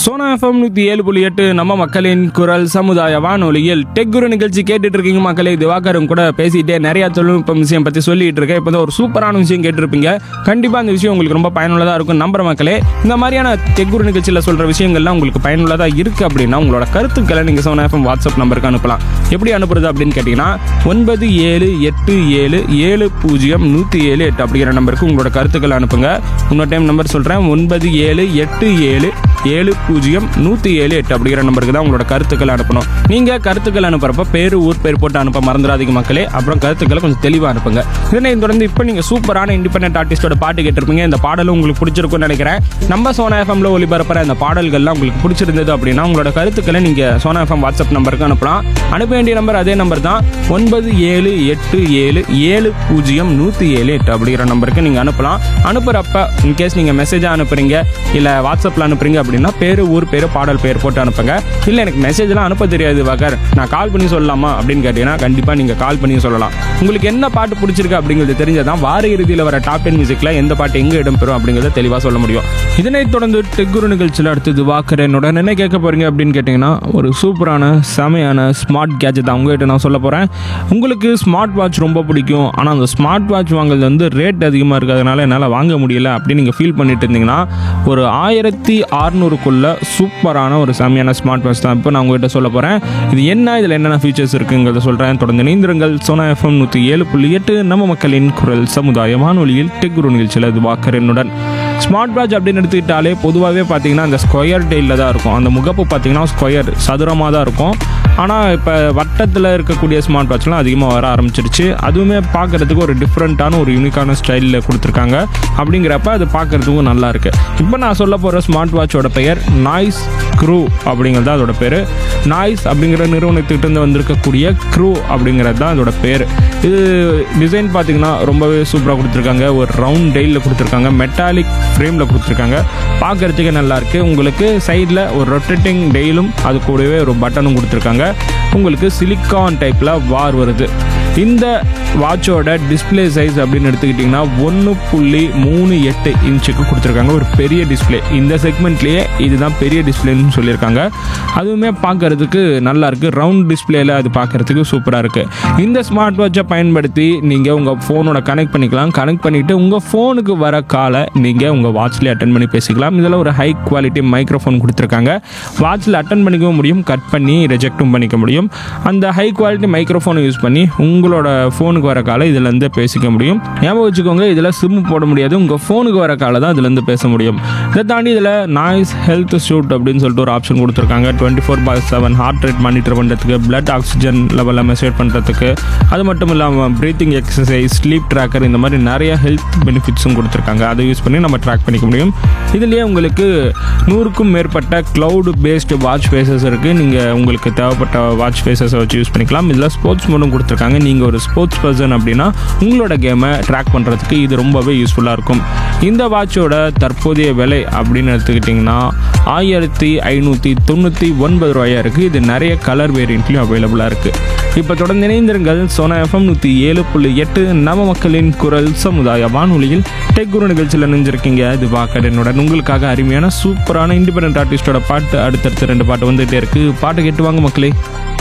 Sona FM நூற்றி ஏழு புள்ளி எட்டு நம்ம மக்களின் குரல் சமுதாய வானொலியில் டெக் குரு நிகழ்ச்சி கேட்டுட்டு இருக்கீங்க மக்களே திவாகரும் கூட பேசிட்டே நிறைய தொழில்நுட்பம் விஷயம் பற்றி சொல்லிட்டு இருக்கேன் இப்போ தான் ஒரு சூப்பரான விஷயம் கேட்டிருப்பீங்க கண்டிப்பாக அந்த விஷயம் உங்களுக்கு ரொம்ப பயனுள்ளதாக இருக்கும் நம்புற மக்களே இந்த மாதிரியான டெக் குரு நிகழ்ச்சியில் சொல்கிற விஷயங்கள்லாம் உங்களுக்கு பயனுள்ளதாக இருக்குது அப்படின்னா உங்களோட கருத்துக்களை நீங்கள் சோனா எஃப்எம் வாட்ஸ்அப் நம்பருக்கு அனுப்பலாம் எப்படி அனுப்புறது அப்படின்னு கேட்டிங்கன்னா ஒன்பது ஏழு எட்டு ஏழு ஏழு பூஜ்ஜியம் நூற்றி ஏழு எட்டு அப்படிங்கிற நம்பருக்கு உங்களோட கருத்துக்களை அனுப்புங்க இன்னொரு டைம் நம்பர் சொல்கிறேன் ஒன்பது ஏழு எட்டு ஏழு ஏழு பூஜ்ஜியம் நூற்றி ஏழு எட்டு அப்படிங்கிற நம்பருக்கு தான் உங்களோட கருத்துக்களை அனுப்பணும் நீங்கள் கருத்துக்கள் அனுப்புறப்ப பேர் ஊர் பேர் போட்டு அனுப்ப மறந்துடாதீங்க மக்களே அப்புறம் கருத்துக்களை கொஞ்சம் தெளிவாக அனுப்புங்க இதனை தொடர்ந்து இப்போ நீங்கள் சூப்பரான இண்டிபெண்டன்ட் ஆர்டிஸ்டோட பாட்டு கேட்டிருப்பீங்க இந்த பாடலும் உங்களுக்கு பிடிச்சிருக்கும்னு நினைக்கிறேன் நம்ம சோனா எஃப்எம்ல ஒளிபரப்புற இந்த பாடல்கள்லாம் உங்களுக்கு பிடிச்சிருந்தது அப்படின்னா உங்களோட கருத்துக்களை நீங்கள் சோனா எஃப்எம் வாட்ஸ்அப் நம்பருக்கு அனுப்பலாம் அனுப்ப வேண்டிய நம்பர் அதே நம்பர் தான் ஒன்பது ஏழு எட்டு ஏழு ஏழு பூஜ்ஜியம் நூற்றி ஏழு எட்டு அப்படிங்கிற நம்பருக்கு நீங்கள் அனுப்பலாம் அனுப்புகிறப்ப இன்கேஸ் நீங்கள் மெசேஜாக அனுப்புறீங்க இல்லை வாட்ஸ்அப்பில் அனுப்புறீங்க அப்படின்னா பேர் ஊர் பேர் பாடல் பேர் போட்டு அனுப்புங்க இல்லை எனக்கு மெசேஜ்லாம் அனுப்ப தெரியாது வகர் நான் கால் பண்ணி சொல்லலாமா அப்படின்னு கேட்டீங்கன்னா கண்டிப்பாக நீங்கள் கால் பண்ணி சொல்லலாம் உங்களுக்கு என்ன பாட்டு பிடிச்சிருக்கு அப்படிங்கிறது தெரிஞ்சதான் வார இறுதியில் வர டாப் டென் மியூசிக்கில் எந்த பாட்டு எங்கே இடம்பெறும் அப்படிங்கிறத தெளிவாக சொல்ல முடியும் இதனைத் தொடர்ந்து டெக்குரு நிகழ்ச்சியில் அடுத்தது வாக்கர் என்னோட என்ன கேட்க போறீங்க அப்படின்னு கேட்டிங்கன்னா ஒரு சூப்பரான செமையான ஸ்மார்ட் கேஜெட் தான் உங்ககிட்ட நான் சொல்ல போகிறேன் உங்களுக்கு ஸ்மார்ட் வாட்ச் ரொம்ப பிடிக்கும் ஆனால் அந்த ஸ்மார்ட் வாட்ச் வாங்குறது வந்து ரேட் அதிகமாக இருக்கிறதுனால என்னால் வாங்க முடியல அப்படின்னு நீங்கள் ஃபீல் பண்ணிட்டு இருந்தீங்கன்னா ஒரு ஆயிரத்தி அறநூறுக்குள்ள சூப்பரான ஒரு செமையான ஸ்மார்ட் வாட்ச் தான் இப்போ நான் உங்ககிட்ட சொல்ல போகிறேன் இது என்ன இதில் என்னென்ன ஃபீச்சர்ஸ் இருக்குங்கிறத சொல்கிறேன் தொடர்ந்து இணைந்திருங்கள் சோனா எஃப்எம் நூற்றி ஏழு புள்ளி எட்டு நம்ம மக்களின் குரல் சமுதாய வானொலியில் டெக்குரு நிகழ்ச்சியில் இது வாக்கர் என்னுடன் ஸ்மார்ட் வாட்ச் அப்படின்னு எடுத்துக்கிட்டாலே பொதுவாகவே பார்த்தீங்கன்னா அந்த ஸ்கொயர் டெயிலில் தான் இருக்கும் அந்த முகப்பு பார்த்தீங்கன்னா ஸ்கொயர் சதுரமாக தான் இருக்கும் ஆனால் இப்போ வட்டத்தில் இருக்கக்கூடிய ஸ்மார்ட் வாட்ச்லாம் அதிகமாக வர ஆரம்பிச்சிருச்சு அதுவுமே பார்க்குறதுக்கு ஒரு டிஃப்ரெண்ட்டான ஒரு யூனிக்கான ஸ்டைலில் கொடுத்துருக்காங்க அப்படிங்கிறப்ப அது பார்க்குறதுக்கும் நல்லா இருக்கு இப்போ நான் சொல்ல போகிற ஸ்மார்ட் வாட்சோட பெயர் நாய்ஸ் க்ரூ அப்படிங்கிறது தான் அதோட பேர் நாய்ஸ் அப்படிங்கிற நிறுவனத்துக்கிட்ட இருந்து வந்திருக்கக்கூடிய க்ரூ அப்படிங்கிறது தான் அதோட பேர் இது டிசைன் பார்த்தீங்கன்னா ரொம்பவே சூப்பராக கொடுத்துருக்காங்க ஒரு ரவுண்ட் டெயிலில் கொடுத்துருக்காங்க மெட்டாலிக் ஃப்ரேமில் கொடுத்துருக்காங்க பார்க்குறதுக்கே நல்லா இருக்கு உங்களுக்கு சைடில் ஒரு ரொட்டேட்டிங் டெயிலும் அது கூடவே ஒரு பட்டனும் கொடுத்துருக்காங்க உங்களுக்கு சிலிக்கான் டைப்பில் வார் வருது இந்த வாட்சோட டிஸ்ப்ளே சைஸ் அப்படின்னு எடுத்துக்கிட்டிங்கன்னா ஒன்று புள்ளி மூணு எட்டு இன்ச்சுக்கு கொடுத்துருக்காங்க ஒரு பெரிய டிஸ்ப்ளே இந்த செக்மெண்ட்லேயே இதுதான் பெரிய டிஸ்பிளேன்னு சொல்லியிருக்காங்க அதுவுமே பார்க்கறதுக்கு நல்லா இருக்கு ரவுண்ட் டிஸ்பிளேல அது பார்க்கறதுக்கு சூப்பராக இருக்கு இந்த ஸ்மார்ட் வாட்சை பயன்படுத்தி நீங்கள் உங்கள் ஃபோனோட கனெக்ட் பண்ணிக்கலாம் கனெக்ட் பண்ணிவிட்டு உங்கள் ஃபோனுக்கு வர காலை நீங்கள் உங்கள் வாட்ச்லேயே அட்டன் பண்ணி பேசிக்கலாம் இதில் ஒரு ஹை குவாலிட்டி மைக்ரோஃபோன் கொடுத்துருக்காங்க வாட்சில் அட்டன் பண்ணிக்கவும் முடியும் கட் பண்ணி ரிஜெக்டும் பண்ணிக்க முடியும் அந்த ஹை குவாலிட்டி மைக்ரோஃபோனை யூஸ் பண்ணி உங்களோட ஃபோனுக்கு வர காலை இதுலேருந்து பேசிக்க முடியும் ஞாபகம் வச்சுக்கோங்க இதில் சிம் போட முடியாது உங்கள் ஃபோனுக்கு வர காலை தான் இதுலேருந்து பேச முடியும் இதை தாண்டி இதில் நாய்ஸ் ஹெல்த் ஷூட் அப்படின்னு சொல்லிட்டு ஒரு ஆப்ஷன் கொடுத்துருக்காங்க twenty four by seven heart rate monitor பண்ணுறதுக்கு பிளட் ஆக்சிஜன் லெவலில் மெசேஜ் பண்ணுறதுக்கு அது மட்டும் இல்லாமல் ப்ரீத்திங் எக்ஸசைஸ் ஸ்லீப் ட்ராக்கர் இந்த மாதிரி நிறைய ஹெல்த் பெனிஃபிட்ஸும் கொடுத்துருக்காங்க அதை யூஸ் பண்ணி நம்ம ட்ராக் பண்ணிக்க முடியும் இதுலேயே உங்களுக்கு நூறுக்கும் மேற்பட்ட க்ளவுட் பேஸ்டு வாட்ச் ஃபேஸஸ் இருக்குது நீங்கள் உங்களுக்கு தேவைப்பட்ட வாட்ச் ஃபேஸஸை வச்சு யூஸ் பண்ணிக்கலாம் இதில் ஸ்போர்ட்ஸ் மோடும் கொடுத்துருக்காங்க நீங்கள் ஒரு ஸ்போர்ட்ஸ் பர்சன் அப்படின்னா உங்களோட கேமை ட்ராக் பண்ணுறதுக்கு இது ரொம்பவே யூஸ்ஃபுல்லாக இருக்கும் இந்த வாட்சோட தற்போதைய விலை அப்படின்னு எடுத்துக்கிட்டிங்கன்னா ஆயிரத்தி ஐநூற்றி தொண்ணூற்றி ஒன்பது ரூபாயா இருக்குது இது நிறைய கலர் வேரியண்ட்லையும் அவைலபிளாக இருக்குது இப்போ தொடர்ந்து இணைந்திருங்கள் சோனா எஃப்எம் நூற்றி ஏழு புள்ளி எட்டு நவ மக்களின் குரல் சமுதாய வானொலியில் டெக் குரு நிகழ்ச்சியில் நினைஞ்சிருக்கீங்க இது வாக்கடனுடன் உங்களுக்காக அருமையான சூப்பரான இண்டிபெண்டன்ட் ஆர்டிஸ்டோட பாட்டு அடுத்தடுத்து ரெண்டு பாட்டு வந்துகிட்டே இருக்கு பாட்டு கேட்டு வாங்க மக்களே